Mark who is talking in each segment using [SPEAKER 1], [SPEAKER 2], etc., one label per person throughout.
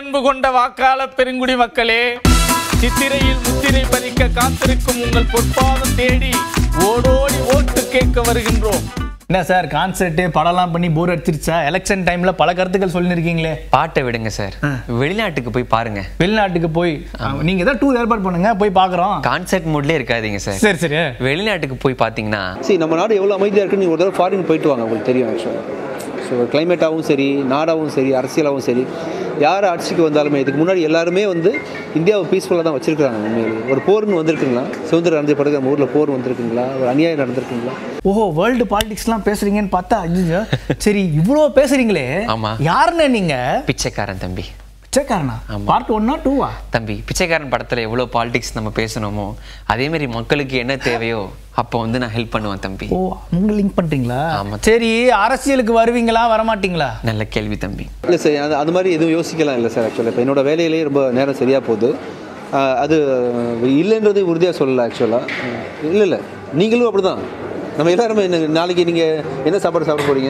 [SPEAKER 1] பேரன்பு கொண்ட வாக்காள பெருங்குடி மக்களே சித்திரையில் முத்திரை பறிக்க காத்திருக்கும் உங்கள் பொற்பாதம் தேடி ஓடோடி ஓட்டு கேட்க வருகின்றோம்
[SPEAKER 2] என்ன சார் கான்சர்ட் படம்லாம் பண்ணி போர் அடிச்சிருச்சா எலெக்ஷன் டைம்ல பல கருத்துக்கள் சொல்லியிருக்கீங்களே
[SPEAKER 3] பாட்டை விடுங்க சார் வெளிநாட்டுக்கு போய் பாருங்க
[SPEAKER 2] வெளிநாட்டுக்கு போய் நீங்க ஏதாவது டூர் ஏற்பாடு பண்ணுங்க போய் பார்க்குறோம்
[SPEAKER 3] கான்செர்ட் மூட்லயே இருக்காதீங்க சார்
[SPEAKER 2] சரி சரி
[SPEAKER 3] வெளிநாட்டுக்கு போய் பார்த்தீங்கன்னா
[SPEAKER 4] சரி நம்ம நாடு எவ்வளோ அமைதியாக இருக்குன்னு நீங்கள் ஒரு தடவை ஃபாரின் போயிட்டு வாங்க உங்களுக்கு தெரியும் ஆக்சுவலாக ஸோ கிளைமேட்டாகவும் சரி நாடாகவும் சரி அரசியலாகவும் சரி யார் ஆட்சிக்கு வந்தாலுமே இதுக்கு முன்னாடி எல்லாருமே வந்து இந்தியாவை பீஸ்ஃபுல்லாக தான் வச்சிருக்காங்க உண்மையிலேயே ஒரு போர்னு வந்திருக்குங்களா சுதந்திரம் நடந்த பிறகு நம்ம ஊரில் போர் வந்திருக்குங்களா ஒரு அநியாயம் நடந்திருக்குங்களா
[SPEAKER 2] ஓஹோ வேர்ல்டு பாலிடிக்ஸ்லாம் பேசுறீங்கன்னு பார்த்தா ஐயோ சரி இவ்வளோ பேசுறீங்களே
[SPEAKER 3] ஆமா.
[SPEAKER 2] யாருண்ணே நீங்க
[SPEAKER 3] பிச்சைக்காரன் தம்பி
[SPEAKER 2] பிச்சைக்காரனா பார்ட் ஒன்னா டூவா
[SPEAKER 3] தம்பி பிச்சைக்காரன் படத்துல எவ்வளோ பாலிடிக்ஸ் நம்ம பேசணுமோ அதே மாதிரி மக்களுக்கு என்ன தேவையோ அப்போ வந்து நான் ஹெல்ப் பண்ணுவேன் தம்பி
[SPEAKER 2] ஓ அவங்க லிங்க் பண்றீங்களா
[SPEAKER 3] ஆமா.
[SPEAKER 2] சரி அரசியலுக்கு வருவீங்களா வரமாட்டீங்களா
[SPEAKER 3] நல்ல கேள்வி தம்பி
[SPEAKER 4] இல்லை சார் அது அது மாதிரி எதுவும் யோசிக்கலாம் இல்லை சார் ஆக்சுவலாக இப்போ என்னோட வேலையிலேயே ரொம்ப நேரம் சரியாக போகுது ஆஹ் அது இல்லைன்றது உறுதியாக சொல்லலை ஆக்சுவலாக இல்லை இல்லை நீங்களும் அப்படி தான் நம்ம எல்லாருமே என்ன நாளைக்கு நீங்கள் என்ன சாப்பாடு சாப்பிட போகிறீங்க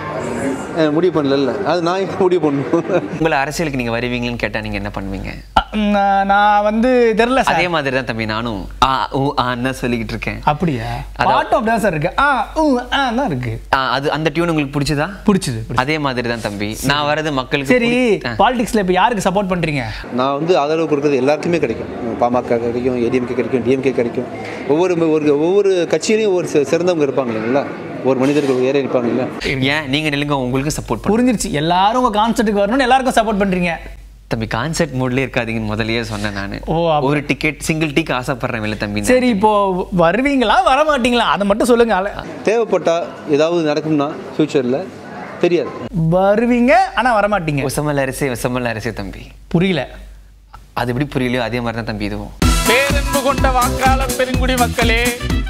[SPEAKER 4] முடிவு பண்ணல அது நான் எங்க முடிவு பண்ணணும்
[SPEAKER 3] உங்களை அரசியலுக்கு நீங்க வருவீங்கன்னு கேட்டா நீங்க என்ன பண்ணுவீங்க
[SPEAKER 2] அ, நான் நான் வந்து தெரியல சார்
[SPEAKER 3] அதே மாதிரி தான் தம்பி நானும் ஆ ஊ ஆன்னு தான் சொல்லிக்கிட்டு இருக்கேன்
[SPEAKER 2] அப்படியா
[SPEAKER 3] அதான்.
[SPEAKER 2] பாட்டும் அப்படிதான் சார் இருக்கு ஆ ஊ ஆ தான் இருக்கு
[SPEAKER 3] ஆ, அது அந்த டியூன் உங்களுக்கு பிடிச்சதா
[SPEAKER 2] பிடிச்சது
[SPEAKER 3] அதே மாதிரி தான் தம்பி நான் வரது மக்களுக்கு
[SPEAKER 2] சரி
[SPEAKER 3] பிடி- ஆ.
[SPEAKER 2] பாலிடிக்ஸ்ல இப்ப யாருக்கு சப்போர்ட் பண்றீங்க
[SPEAKER 4] நான் வந்து ஆதரவு கொடுக்குறது எல்லாருக்குமே கிடைக்கும் பாமக கிடைக்கும் ஏடிஎம்கே கிடைக்கும் டிஎம்கே கிடைக்கும் ஒவ்வொரு ஒரு ஒவ்வொரு கட்சியிலையும் ஒவ்வொரு சி- சிறந்தவங்க இருப்பாங்க இல்லைங்களா ஒரு மனிதர்கள் ஏற இருப்பாங்க இல்லையா
[SPEAKER 3] ஏன் நீங்க நில்லுங்க உங்களுக்கு சப்போர்ட் பண்ண
[SPEAKER 2] புரிஞ்சிருச்சு எல்லாரும் உங்க கான்சர்ட்டுக்கு வரணும்னு எல்லாருக்கும் சப்போர்ட் பண்றீங்க
[SPEAKER 3] தம்பி கான்செர்ட் மூட்லயே இருக்காதீங்கன்னு முதல்லயே சொன்னேன் நான்
[SPEAKER 2] ஓ, அப்ப-
[SPEAKER 3] ஒரு டிக்கெட் சிங்கிள் டிக்கு ஆசைப்படுறேன் வெளில தம்பி
[SPEAKER 2] சரி இப்போ வருவீங்களா வர மாட்டீங்களா அதை மட்டும் சொல்லுங்க அல-
[SPEAKER 4] தேவைப்பட்டா ஏதாவது நடக்கும்னா ஃப்யூச்சரில் தெரியாது
[SPEAKER 2] வருவீங்க ஆனா வர மாட்டீங்க
[SPEAKER 3] விசமல் அரிசி விசமல் அரிசி தம்பி
[SPEAKER 2] புரியல
[SPEAKER 3] அது எப்படி புரியலையோ அதே மாதிரி தான் தம்பி இதுவும்
[SPEAKER 1] பேரன்பு கொண்ட வாக்காள பெருங்குடி மக்களே